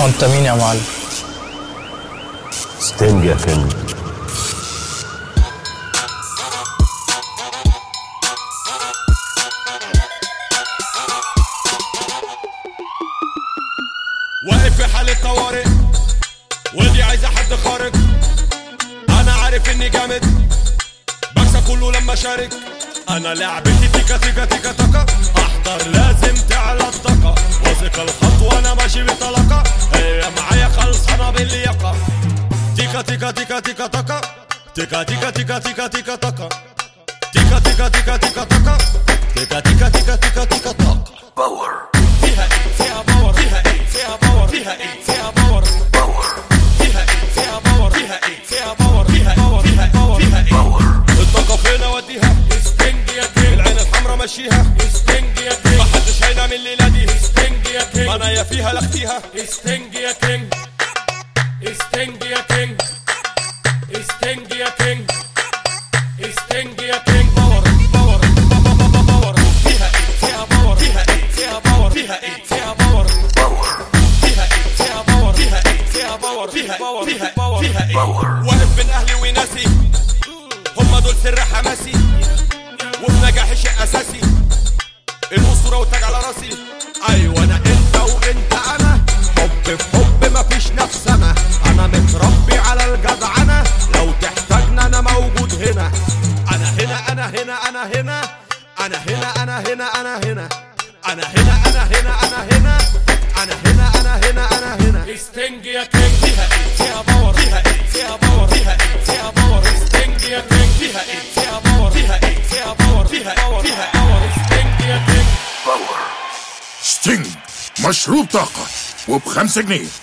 هو انت مين يا معلم ستينج يا كينج واقف في حالة طوارئ ودي عايزة حد خارق أنا عارف إني جامد بكسب كله لما أشارك أنا لعبتي تيكا تيكا تيكا تاكا أحضر لازم تعلى الطاقة واثق الخطوة أنا ماشي بطلاقة هي معايا خلصانة باللياقة تيكا تيكا تيكا تيكا تاكا تيكا تيكا تيكا تيكا تيكا تاكا تيكا تيكا تيكا تيكا تاكا تيكا تيكا تيكا تيكا تيكا تاكا فيها ايه فيها باور فيها ايه فيها باور فيها ايه فيها باور فيها ايه فيها باور فيها ايه فيها باور فيها باور فيها باور فيها ايه الطاقة فين اوديها استنج يا كينج العين الحمرا مشيها استنج يا كينج محدش هينام الليلة دي استنج يا كينج انا يا فيها لا اختيها استنج يا كينج استنج يا كينج استنج يا كينج استنج يا كينج باور باور باور فيها ايه فيها باور فيها ايه فيها باور فيها ايه فيها باور فيها ايه فيها باور فيها ايه فيها باور فيها باور فيها باور فيها ايه واقف بين اهلي وناسي هم دول سر حماسي وفي نجاحي شيء اساسي الاسطوره والتاج على راسي ايوه انا انت وانت انا حب في حب مفيش نفسنا انا متربي على الجدعنه لو تحتاجنا انا موجود هنا انا هنا انا هنا انا هنا انا هنا انا هنا انا هنا انا هنا انا هنا انا هنا انا هنا انا هنا انا هنا استنج يا كينج فيها ايه فيها باور فيها ايه فيها باور فيها ايه فيها باور استنج يا كينج فيها ايه فيها باور فيها ايه فيها باور فيها باور فيها باور استنج يا كينج ستينج مشروب طاقة وبخمسة جنيه